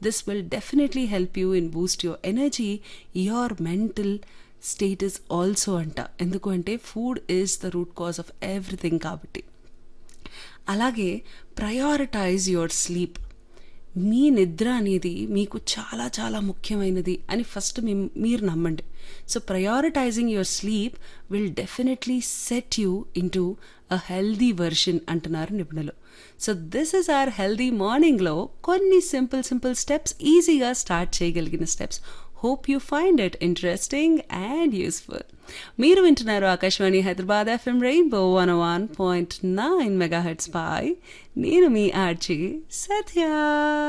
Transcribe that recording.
this will definitely help you in boost your energy your mental status also అంట ఎందుకు అంటే food is the root cause of everything కాబట్టి అలాగే prioritise your sleep మీ నిద్ర అనేది మీకు చాలా చాలా ముఖ్యమైనది అని ఫస్ట్ మీ మీరు నమ్మండి so prioritizing your sleep will definitely set you in to a healthy version అంటున్నారు నిపుణులు so this is our healthy మార్నింగ్లో కొన్ని సింపుల్ సింపుల్ స్టెప్స్ ఈజీగా స్టార్ట్ చేయగలిగిన steps hope you find it interesting and useful మీరు వింటున్నారు Akashvani Hyderabad FM rainbow one one point nine megahertz పై నేను మీ ఆర్చి సత్య